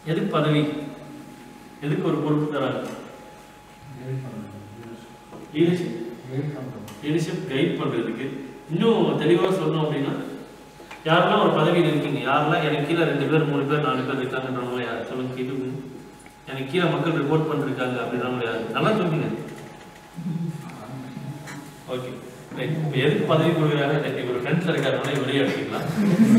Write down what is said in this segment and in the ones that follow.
எதுக்கு பதவி எதுக்கு ஒரு பொறுப்பு தராங்க லீடர்ஷிப் லீடர்ஷிப் கைட் பண்ணுறதுக்கு இன்னும் தெளிவாக சொல்லணும் அப்படின்னா யாரெல்லாம் ஒரு பதவியில் இருக்கீங்க யாரெல்லாம் எனக்கு கீழே ரெண்டு பேர் மூணு பேர் நாலு பேர் இருக்காங்கன்றவங்கள யார் சொல்லுங்க கேட்டு எனக்கு கீழே மக்கள் ரிப்போர்ட் பண்ணிருக்காங்க அப்படின்றவங்கள யார் நல்லா சொல்லுங்க ஓகே ரைட் இப்போ எதுக்கு பதவி கொடுக்குறாங்க இவர் ஃப்ரெண்ட்ஸில் இருக்காருனால இவரே எடுத்துக்கலாம்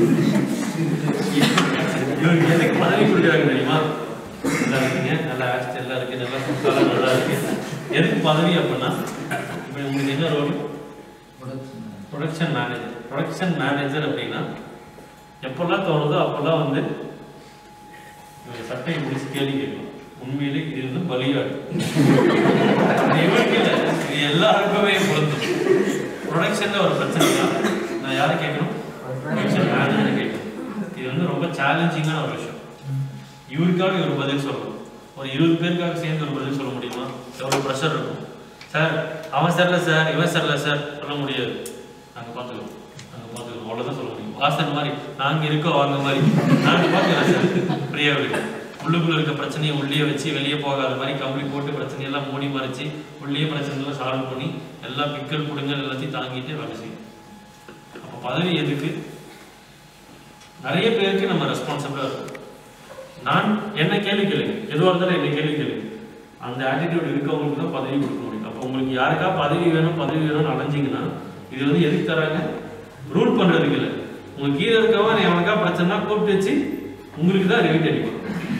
இவருக்கு எதுக்கு பதவி கொடுக்குறாங்க தெரியுமா நல்லா இருக்கீங்க நல்லா ஹேர் எல்லாம் இருக்கு நல்லா சுத்தம் நல்லா இருக்கு எதுக்கு பதவி அப்படின்னா இப்போ உங்களுக்கு என்ன role production manager production manager அப்படின்னா எப்பெல்லாம் தோணுதோ அப்பெல்லாம் வந்து இவங்க சட்டையை முடிச்சு கேள்வி கேட்கலாம் உண்மையிலே இது வந்து பலியாடு இது இவருக்கு இல்லை இது எல்லாருக்குமே பொருந்தும் ப்ரொடக்ஷன்ல ஒரு பிரச்சனைனா நான் யாரை கேட்கணும் ப்ரொடக்ஷன் மேனேஜரை கேட்கணும் இது வந்து ரொம்ப சேலஞ்சிங்கான ஒரு விஷயம் இவருக்காக இவர் பதில் சொல்லணும் ஒரு இருபது பேருக்காக சேர்ந்து ஒரு பதில் சொல்ல முடியுமா எவ்வளோ ப்ரெஷர் இருக்கும் சார் அவன் சரில சார் இவன் சரில சார் சொல்ல முடியாது நாங்கள் பார்த்துக்கிறோம் நாங்கள் பார்த்துக்கிறோம் அவ்வளோதான் சொல்ல முடியும் வாசன் மாதிரி நாங்கள் இருக்கோம் வாங்க மாதிரி நாங்கள் பார்த்துக்கிறோம் சார் ஃப்ரீயாக விடுங்க உள்ளுக்குள்ள இருக்க பிரச்சனையை உள்ளே வச்சு வெளியே போகாத மாதிரி கம்பளி போட்டு பிரச்சனையெல்லாம் மூடி மறைச்சு உள்ளே பிரச்சனைலாம் சால்வ் பண்ணி எல்லா பிக்கல் புடுங்கல் எல்லாத்தையும் தாங்கிட்டு வேலை செய்யும் அப்போ பதவி எதுக்கு நிறைய பேருக்கு நம்ம ரெஸ்பான்சிபிளாக இருக்கும் நான் என்ன கேள்வி கேளுங்க எதுவாக இருந்தாலும் என்ன கேள்வி கேளுங்க அந்த ஆட்டிடியூட் இருக்கவங்களுக்கு தான் பதவி கொடுக்க முடியும் அப்போ உங்களுக்கு யாருக்கா பதவி வேணும் பதவி வேணும்னு அலைஞ்சிங்கன்னா இது வந்து எதுக்கு தராங்க ரூல் பண்ணுறதுக்கு இல்லை உங்களுக்கு கீழே இருக்கவன் எவனுக்கா பிரச்சனைனா கூப்பிட்டு வச்சு உங்களுக்கு தான் ரிவிட் அடிக்கும்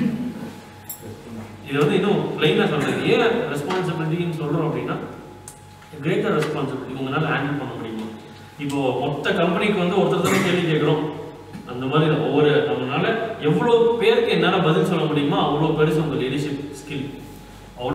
இது வந்து இன்னும் பிளைனாக சொல்றது ஏன் ரெஸ்பான்சிபிலிட்டின்னு சொல்கிறோம் அப்படின்னா கிரேட்டர் ரெஸ்பான்சிபிலிட்டி உங்களால் ஹேண்டில் பண்ண முடியுமா இப்போ மொத்த கம்பெனிக்கு வந்து ஒருத்தர் தான் கேள்வி கேட்குறோம் அந்த மாதிரி தான் ஒவ்வொரு நம்மளால எவ்வளோ பேருக்கு என்னால் பதில் சொல்ல முடியுமோ அவ்வளோ பெருசு உங்கள் லீடர்ஷிப் ஸ்கில்